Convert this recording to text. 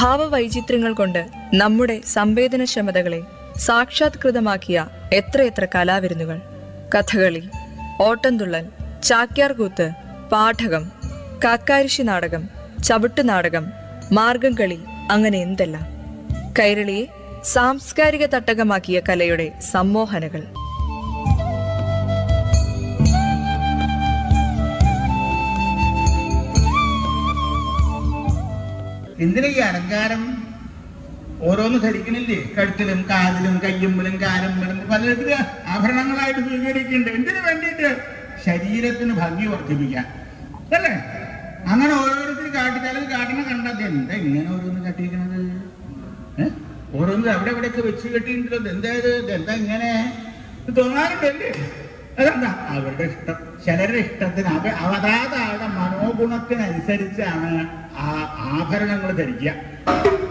ഭാവവൈചിത്ര്യങ്ങൾ കൊണ്ട് നമ്മുടെ സംവേദനക്ഷമതകളെ സാക്ഷാത്കൃതമാക്കിയ എത്രയെത്ര കലാവിരുന്നുകൾ കഥകളി ഓട്ടംതുള്ളൽ ചാക്യാർകൂത്ത് പാഠകം കാക്കാരിശി നാടകം ചവിട്ടുനാടകം മാർഗംകളി അങ്ങനെ എന്തെല്ലാം കൈരളിയെ സാംസ്കാരിക തട്ടകമാക്കിയ കലയുടെ സമ്മോഹനകൾ എന്തിനാ ഈ അലങ്കാരം ഓരോന്ന് ധരിക്കണില്ലേ കഴുത്തിലും കാതിലും കയ്യുമ്പിലും കാലമ്പിലും പലതരത്തില് ആഭരണങ്ങളായിട്ട് സ്വീകരിക്കുന്നുണ്ട് എന്തിനു വേണ്ടിയിട്ട് ശരീരത്തിന് ഭംഗി വർദ്ധിപ്പിക്കാൻ അല്ലേ അങ്ങനെ ഓരോരുത്തർ കാട്ടിച്ചാലും കാട്ടണ കണ്ടത് എന്താ ഇങ്ങനെ ഓരോന്ന് കട്ടിയിരിക്കണത് ഏ? ഓരോന്ന് അവിടെ എവിടെയൊക്കെ വെച്ച് കെട്ടിയിട്ടുണ്ടല്ലോ എന്താ ഇത് ഇതെന്താ ഇങ്ങനെ ഇത് തോന്നാറുണ്ടല്ലേ അതെന്താ അവരുടെ ഇഷ്ടം ചിലരുടെ ഇഷ്ടത്തിന് അവ അവതാത ആളുടെ മനോഗുണത്തിനനുസരിച്ചാണ് ആ ആഭരണങ്ങൾ ധരിക്കുക